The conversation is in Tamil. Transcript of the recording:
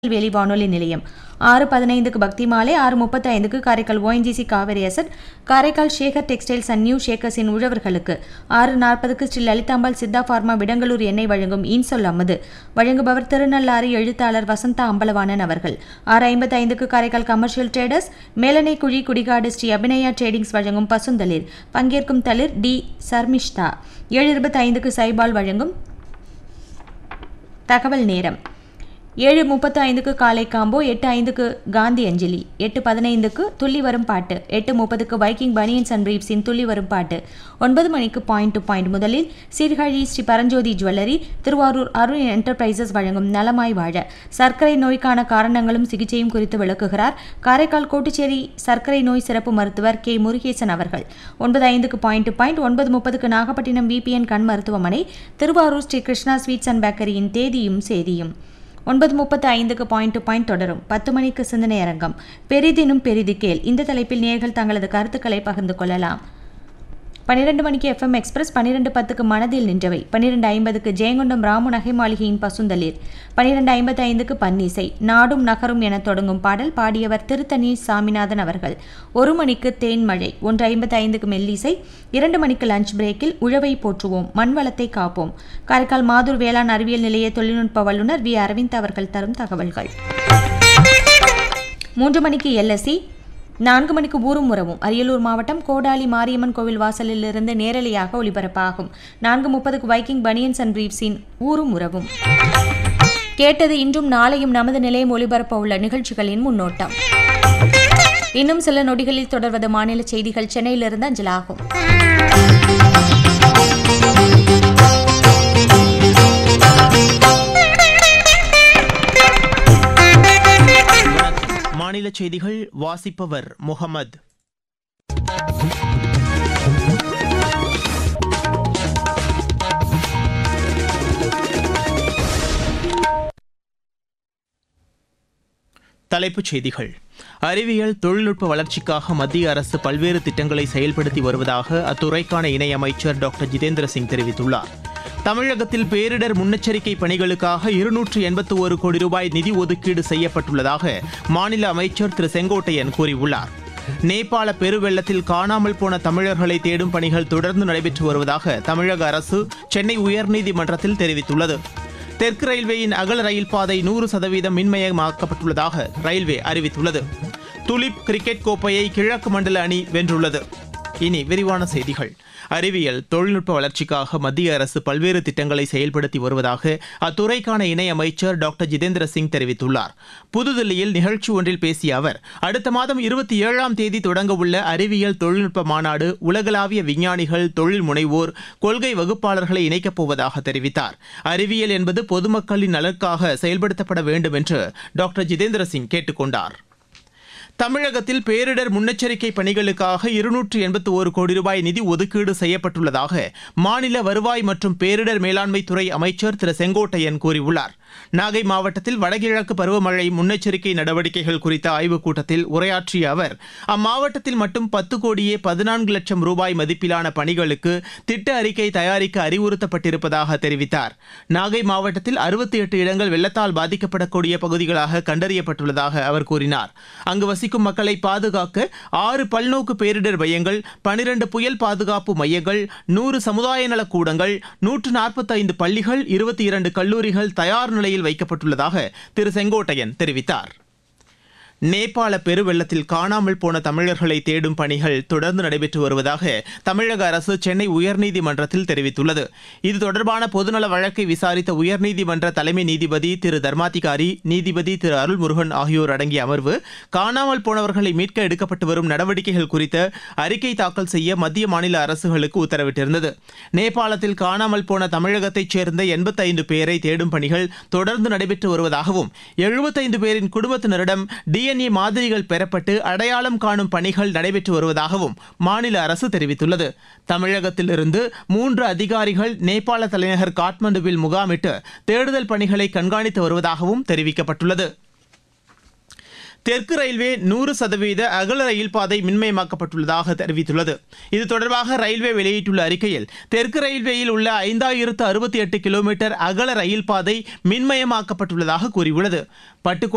வேலி வானொலி நிலையம் ஆறு பதினைந்துக்கு பக்தி மாலை ஆறு முப்பத்தி ஐந்துக்கு Karaikal ONGC Cauvery asset Karaikal Sekar textiles and new ஷேக்கர்ஸின் உழவர்களுக்கு ஆறு நாற்பதுக்கு ஸ்ரீ லலிதாம்பாள் சித்தா ஃபார்மா விடங்கலூர் எண்ணெய் வழங்கும் இன்சொல் அம்மது வழங்குபவர் திருநள்ளாறு எழுத்தாளர் வசந்தா அம்பலவாணன் அவர்கள் ஆறு ஐம்பத்தி ஐந்துக்கு காரைக்கால் கமர்ஷியல் ட்ரேடர்ஸ் மேலனை குழி குடிகாடு ஸ்ரீ அபிநயா ட்ரேடிங்ஸ் வழங்கும் பசுந்தளிர் பங்கேற்கும் தளிர் டி சர்மிஷ்தா ஏழு இருபத்தி ஐந்துக்கு சைபால் வழங்கும் தகவல் நேரம் ஏழு முப்பத்து ஐந்துக்கு காலை காம்போ எட்டு ஐந்துக்கு காந்தி அஞ்சலி எட்டு பதினைந்துக்கு துள்ளி வரும் பாட்டு எட்டு முப்பதுக்கு வைக்கிங் பனியன்ஸ் அண்ட் பிரீப்ஸின் துள்ளி வரும் பாட்டு ஒன்பது மணிக்கு பாயிண்ட் டு பாயிண்ட் முதலில் சீர்காழி ஸ்ரீ பரஞ்சோதி ஜுவல்லரி திருவாரூர் அருண் என்டர்பிரைசஸ் வழங்கும் நலமாய் வாழ சர்க்கரை நோய்க்கான காரணங்களும் சிகிச்சையும் குறித்து விளக்குகிறார் காரைக்கால் கோட்டுச்சேரி சர்க்கரை நோய் சிறப்பு மருத்துவர் கே முருகேசன் அவர்கள் ஒன்பது ஐந்துக்கு பாயிண்ட் டு பாயிண்ட் ஒன்பது முப்பதுக்கு நாகப்பட்டினம் விபிஎன் கண் மருத்துவமனை திருவாரூர் ஸ்ரீ கிருஷ்ணா ஸ்வீட்ஸ் அண்ட் பேக்கரியின் தேதியும் சேதியும் ஒன்பது முப்பத்து ஐந்துக்கு பாயிண்ட் டு பாயிண்ட் தொடரும் பத்து மணிக்கு சிந்தனை அரங்கம் பெரிதினும் பெரிது கேள் இந்த தலைப்பில் நேர்கள் தங்களது கருத்துக்களை பகிர்ந்து கொள்ளலாம் பன்னிரண்டு மணிக்கு எஃப்எம் எக்ஸ்பிரஸ் பன்னிரெண்டு பத்துக்கு மனதில் நின்றவை பன்னிரெண்டு ஐம்பதுக்கு ஜெயங்கொண்டம் ராமு நகை மாளிகையின் பசுந்தளிர் பன்னிரெண்டு ஐம்பத்தி ஐந்துக்கு பன்னிசை நாடும் நகரும் என தொடங்கும் பாடல் பாடியவர் திருத்தணி சாமிநாதன் அவர்கள் ஒரு மணிக்கு தேன்மழை ஒன்று ஐம்பத்தி ஐந்துக்கு மெல்லிசை இரண்டு மணிக்கு லஞ்ச் பிரேக்கில் உழவை போற்றுவோம் மண் வளத்தை காப்போம் காரைக்கால் மாதூர் வேளாண் அறிவியல் நிலைய தொழில்நுட்ப வல்லுநர் வி அரவிந்த் அவர்கள் தரும் தகவல்கள் மூன்று மணிக்கு எல்எஸ்சி நான்கு மணிக்கு ஊரும் உறவும் அரியலூர் மாவட்டம் கோடாலி மாரியம்மன் கோவில் வாசலில் இருந்து நேரலையாக ஒளிபரப்பாகும் நான்கு முப்பதுக்கு வைக்கிங் பனியன்ஸ் அண்ட் பிரீப்ஸின் ஊரும் உறவும் கேட்டது இன்றும் நாளையும் நமது நிலையம் ஒளிபரப்ப உள்ள நிகழ்ச்சிகளின் முன்னோட்டம் இன்னும் சில நொடிகளில் தொடர்வது மாநில செய்திகள் சென்னையிலிருந்து அஞ்சலாகும் மாநில செய்திகள் வாசிப்பவர் முகமது தலைப்புச் செய்திகள் அறிவியல் தொழில்நுட்ப வளர்ச்சிக்காக மத்திய அரசு பல்வேறு திட்டங்களை செயல்படுத்தி வருவதாக அத்துறைக்கான இணையமைச்சர் டாக்டர் ஜிதேந்திர சிங் தெரிவித்துள்ளார் தமிழகத்தில் பேரிடர் முன்னெச்சரிக்கை பணிகளுக்காக இருநூற்று எண்பத்தி ஒரு கோடி ரூபாய் நிதி ஒதுக்கீடு செய்யப்பட்டுள்ளதாக மாநில அமைச்சர் திரு செங்கோட்டையன் கூறியுள்ளார் நேபாள பெருவெள்ளத்தில் காணாமல் போன தமிழர்களை தேடும் பணிகள் தொடர்ந்து நடைபெற்று வருவதாக தமிழக அரசு சென்னை உயர்நீதிமன்றத்தில் தெரிவித்துள்ளது தெற்கு ரயில்வேயின் அகல ரயில் பாதை நூறு சதவீதம் மின்மயமாக்கப்பட்டுள்ளதாக ரயில்வே அறிவித்துள்ளது துலிப் கிரிக்கெட் கோப்பையை கிழக்கு மண்டல அணி வென்றுள்ளது இனி விரிவான செய்திகள் அறிவியல் தொழில்நுட்ப வளர்ச்சிக்காக மத்திய அரசு பல்வேறு திட்டங்களை செயல்படுத்தி வருவதாக அத்துறைக்கான இணையமைச்சர் டாக்டர் ஜிதேந்திர சிங் தெரிவித்துள்ளார் புதுதில்லியில் நிகழ்ச்சி ஒன்றில் பேசிய அவர் அடுத்த மாதம் இருபத்தி ஏழாம் தேதி தொடங்கவுள்ள அறிவியல் தொழில்நுட்ப மாநாடு உலகளாவிய விஞ்ஞானிகள் தொழில் முனைவோர் கொள்கை வகுப்பாளர்களை இணைக்கப் போவதாக தெரிவித்தார் அறிவியல் என்பது பொதுமக்களின் நலனுக்காக செயல்படுத்தப்பட வேண்டும் என்று டாக்டர் ஜிதேந்திர சிங் கேட்டுக் கொண்டார் தமிழகத்தில் பேரிடர் முன்னெச்சரிக்கை பணிகளுக்காக இருநூற்று எண்பத்தி ஒரு கோடி ரூபாய் நிதி ஒதுக்கீடு செய்யப்பட்டுள்ளதாக மாநில வருவாய் மற்றும் பேரிடர் மேலாண்மை துறை அமைச்சர் திரு செங்கோட்டையன் கூறியுள்ளார் நாகை மாவட்டத்தில் வடகிழக்கு பருவமழை முன்னெச்சரிக்கை நடவடிக்கைகள் குறித்த ஆய்வுக் கூட்டத்தில் உரையாற்றிய அவர் அம்மாவட்டத்தில் மட்டும் பத்து கோடியே பதினான்கு லட்சம் ரூபாய் மதிப்பிலான பணிகளுக்கு திட்ட அறிக்கை தயாரிக்க அறிவுறுத்தப்பட்டிருப்பதாக தெரிவித்தார் நாகை மாவட்டத்தில் அறுபத்தி எட்டு இடங்கள் வெள்ளத்தால் பாதிக்கப்படக்கூடிய பகுதிகளாக கண்டறியப்பட்டுள்ளதாக அவர் கூறினார் அங்கு வசிக்கும் மக்களை பாதுகாக்க ஆறு பல்நோக்கு பேரிடர் மையங்கள் பனிரண்டு புயல் பாதுகாப்பு மையங்கள் நூறு சமுதாய நலக் கூடங்கள் நூற்று நாற்பத்தைந்து பள்ளிகள் இருபத்தி இரண்டு கல்லூரிகள் தயார் நிலையில் வைக்கப்பட்டுள்ளதாக திரு செங்கோட்டையன் தெரிவித்தார் நேபாள பெருவெள்ளத்தில் காணாமல் போன தமிழர்களை தேடும் பணிகள் தொடர்ந்து நடைபெற்று வருவதாக தமிழக அரசு சென்னை உயர்நீதிமன்றத்தில் தெரிவித்துள்ளது இது தொடர்பான பொதுநல வழக்கை விசாரித்த உயர்நீதிமன்ற தலைமை நீதிபதி திரு தர்மாதிகாரி நீதிபதி திரு அருள்முருகன் ஆகியோர் அடங்கிய அமர்வு காணாமல் போனவர்களை மீட்க எடுக்கப்பட்டு வரும் நடவடிக்கைகள் குறித்த அறிக்கை தாக்கல் செய்ய மத்திய மாநில அரசுகளுக்கு உத்தரவிட்டிருந்தது நேபாளத்தில் காணாமல் போன தமிழகத்தைச் சேர்ந்த எண்பத்தைந்து பேரை தேடும் பணிகள் தொடர்ந்து நடைபெற்று வருவதாகவும் எழுபத்தைந்து பேரின் குடும்பத்தினரிடம் டி டிஎன்ஏ மாதிரிகள் பெறப்பட்டு அடையாளம் காணும் பணிகள் நடைபெற்று வருவதாகவும் மாநில அரசு தெரிவித்துள்ளது தமிழகத்திலிருந்து மூன்று அதிகாரிகள் நேபாள தலைநகர் காட்மண்டுவில் முகாமிட்டு தேடுதல் பணிகளை கண்காணித்து வருவதாகவும் தெரிவிக்கப்பட்டுள்ளது தெற்கு ரயில்வே நூறு சதவீத அகல ரயில் பாதை மின்மயமாக்கப்பட்டுள்ளதாக தெரிவித்துள்ளது இது தொடர்பாக ரயில்வே வெளியிட்டுள்ள அறிக்கையில் தெற்கு ரயில்வேயில் உள்ள ஐந்தாயிரத்து அறுபத்தி எட்டு கிலோமீட்டர் அகல ரயில் பாதை மின்மயமாக்கப்பட்டுள்ளதாக கூறியுள்ளது பட்டுக்கோட்டை